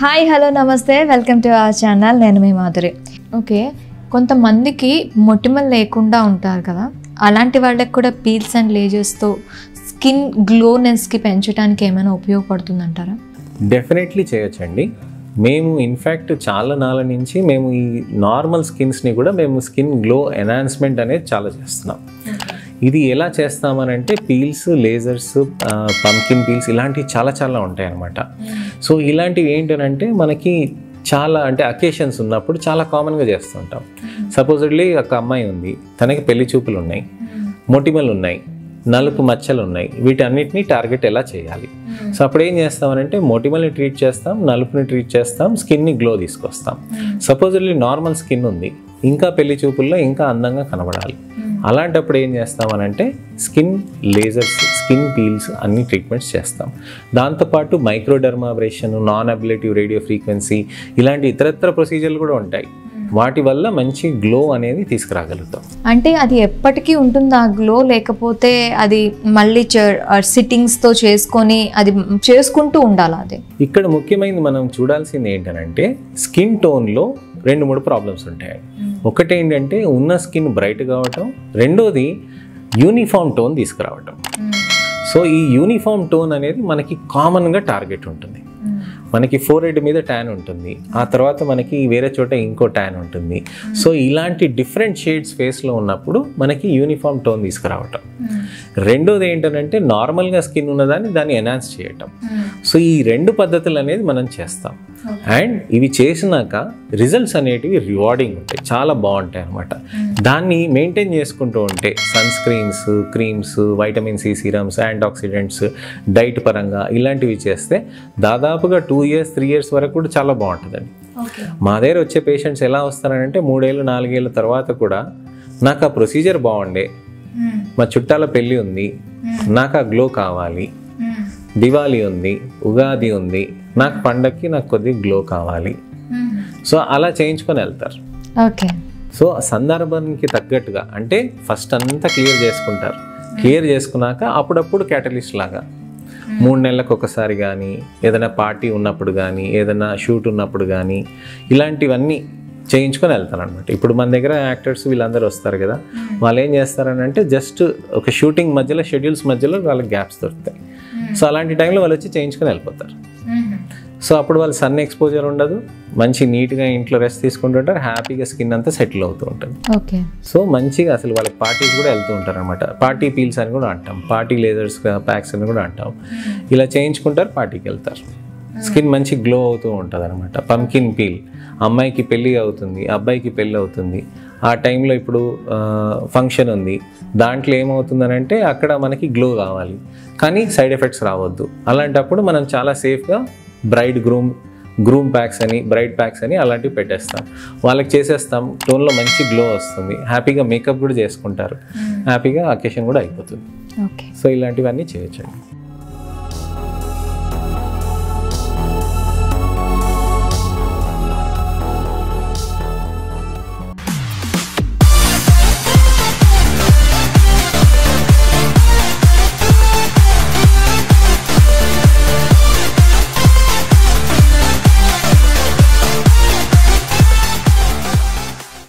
hi hello నమస్తే welcome to our channel నేను మీ మాధురి ఓకే కొంతమందికి మొటిమలు లేకుండా ఉంటారు కదా అలాంటి వాళ్ళకి కూడా పీల్స్ అండ్ లేజర్స్తో స్కిన్ గ్లోనెస్కి పెంచడానికి ఏమైనా ఉపయోగపడుతుందంటారా డెఫినెట్లీ చేయొచ్చండి మేము ఇన్ఫ్యాక్ట్ చాలా నాళ్ళ నుంచి మేము ఈ నార్మల్ స్కిన్స్ని కూడా మేము స్కిన్ గ్లో ఎన్హాన్స్మెంట్ అనేది చాలా చేస్తున్నాం ఇది ఎలా చేస్తామనంటే పీల్స్ లేజర్స్ పంకిన్ పీల్స్ ఇలాంటివి చాలా చాలా ఉంటాయి అన్నమాట సో ఇలాంటివి ఏంటనంటే మనకి చాలా అంటే అకేషన్స్ ఉన్నప్పుడు చాలా కామన్గా చేస్తుంటాం సపోజడ్లీ ఒక అమ్మాయి ఉంది తనకి పెళ్లి చూపులు ఉన్నాయి మొటిమలు ఉన్నాయి నలుపు మచ్చలు ఉన్నాయి వీటన్నిటిని టార్గెట్ ఎలా చేయాలి సో అప్పుడు ఏం చేస్తామనంటే మొటిమల్ని ట్రీట్ చేస్తాం నలుపుని ట్రీట్ చేస్తాం స్కిన్ని గ్లో తీసుకొస్తాం సపోజర్లీ నార్మల్ స్కిన్ ఉంది ఇంకా పెళ్లి చూపుల్లో ఇంకా అందంగా కనబడాలి అలాంటప్పుడు ఏం చేస్తామనంటే స్కిన్ లేజర్స్ స్కిన్ పీల్స్ అన్ని ట్రీట్మెంట్స్ చేస్తాం దాంతోపాటు microdermabrasion non ablative radio frequency ఇలాంటి ఇతరత్ర ప్రొసీజర్లు కూడా ఉంటాయి వాటి వల్ల మంచి గ్లో అనేది తీసుకురాగలుగుతాం అంటే అది ఎప్పటికీ ఉంటుందా గ్లో లేకపోతే అది మళ్ళీ సిట్టింగ్స్తో చేసుకొని అది చేసుకుంటూ ఉండాలా అది ఇక్కడ ముఖ్యమైనది మనం చూడాల్సింది ఏంటనంటే స్కిన్ టోన్లో రెండు మూడు ప్రాబ్లమ్స్ ఉంటాయి ఒకటి ఏంటంటే ఉన్న స్కిన్ బ్రైట్ కావటం రెండోది యూనిఫామ్ టోన్ తీసుకురావటం సో ఈ యూనిఫామ్ టోన్ అనేది మనకి కామన్గా టార్గెట్ ఉంటుంది మనకి ఫోర్ హెడ్ మీద ట్యాన్ ఉంటుంది ఆ తర్వాత మనకి వేరే చోట ఇంకో ట్యాన్ ఉంటుంది సో ఇలాంటి డిఫరెంట్ షేడ్స్ ఫేస్లో ఉన్నప్పుడు మనకి యూనిఫామ్ టోన్ తీసుకురావటం రెండోది ఏంటంటే నార్మల్గా స్కిన్ ఉన్నదాన్ని దాన్ని ఎన్హాన్స్ చేయటం సో ఈ రెండు పద్ధతులు అనేది మనం చేస్తాం అండ్ ఇవి చేసినాక రిజల్ట్స్ అనేటివి రివార్డింగ్ ఉంటాయి చాలా బాగుంటాయి అనమాట దాన్ని మెయింటైన్ చేసుకుంటూ ఉంటే sunscreens creams vitamin C serums antioxidants diet పరంగా ఇలాంటివి చేస్తే దాదాపుగా టూ ఇయర్స్ త్రీ ఇయర్స్ వరకు కూడా చాలా బాగుంటుందండి మా దగ్గర వచ్చే పేషెంట్స్ ఎలా వస్తారంటే మూడేళ్ళు నాలుగేళ్ళ తర్వాత కూడా నాకు ఆ ప్రొసీజర్ బాగుండే మా చుట్టాల పెళ్ళి ఉంది నాకు ఆ గ్లో కావాలి దివాళీ ఉంది ఉగాది ఉంది నాకు పండక్కి నాకు కొద్దిగా గ్లో కావాలి సో అలా చేయించుకొని వెళ్తారు ఓకే సో ఆ సందర్భానికి తగ్గట్టుగా అంటే ఫస్ట్ అంతా క్లియర్ చేసుకుంటారు క్లియర్ చేసుకున్నాక అప్పుడప్పుడు క్యాటలిస్ట్ లాగా మూడు నెలలకు ఒకసారి కానీ ఏదైనా పార్టీ ఉన్నప్పుడు కానీ ఏదైనా షూట్ ఉన్నప్పుడు కానీ ఇలాంటివన్నీ చేయించుకొని వెళ్తాను అనమాట ఇప్పుడు మన దగ్గర యాక్టర్స్ వీళ్ళందరూ వస్తారు కదా వాళ్ళు ఏం చేస్తారని అంటే జస్ట్ ఒక షూటింగ్ మధ్యలో షెడ్యూల్స్ మధ్యలో వాళ్ళకి గ్యాప్స్ దొరుకుతాయి సో అలాంటి టైంలో వాళ్ళు వచ్చి చేయించుకొని వెళ్ళిపోతారు సో అప్పుడు వాళ్ళు సన్ ఎక్స్పోజర్ ఉండదు మంచి నీట్గా ఇంట్లో రెస్ట్ తీసుకుంటుంటారు హ్యాపీగా స్కిన్ అంతా సెటిల్ అవుతూ ఉంటుంది ఓకే సో మంచిగా అసలు వాళ్ళకి పార్టీస్ కూడా వెళ్తూ ఉంటారు అనమాట పార్టీ పీల్స్ అని కూడా అంటాం పార్టీ లేజర్స్ ప్యాక్స్ అని కూడా అంటాం ఇలా చేయించుకుంటారు పార్టీకి వెళ్తారు స్కిన్ మంచి గ్లో అవుతూ ఉంటుంది అనమాట పంకిన్ పీల్ అమ్మాయికి పెళ్ళి అవుతుంది అబ్బాయికి పెళ్ళి అవుతుంది ఆ టైంలో ఇప్పుడు ఫంక్షన్ ఉంది దాంట్లో ఏమవుతుందనంటే అక్కడ మనకి గ్లో కావాలి కానీ సైడ్ ఎఫెక్ట్స్ రావద్దు అలాంటప్పుడు మనం చాలా సేఫ్గా బ్రైడ్ గ్రూమ్ గ్రూమ్ ప్యాక్స్ అని బ్రైడ్ ప్యాక్స్ అని అలాంటివి పెట్టేస్తాం వాళ్ళకి చేసేస్తాం టోన్లో మంచి గ్లో వస్తుంది హ్యాపీగా మేకప్ కూడా చేసుకుంటారు హ్యాపీగా అకేషన్ కూడా అయిపోతుంది ఓకే సో ఇలాంటివన్నీ చేయొచ్చండి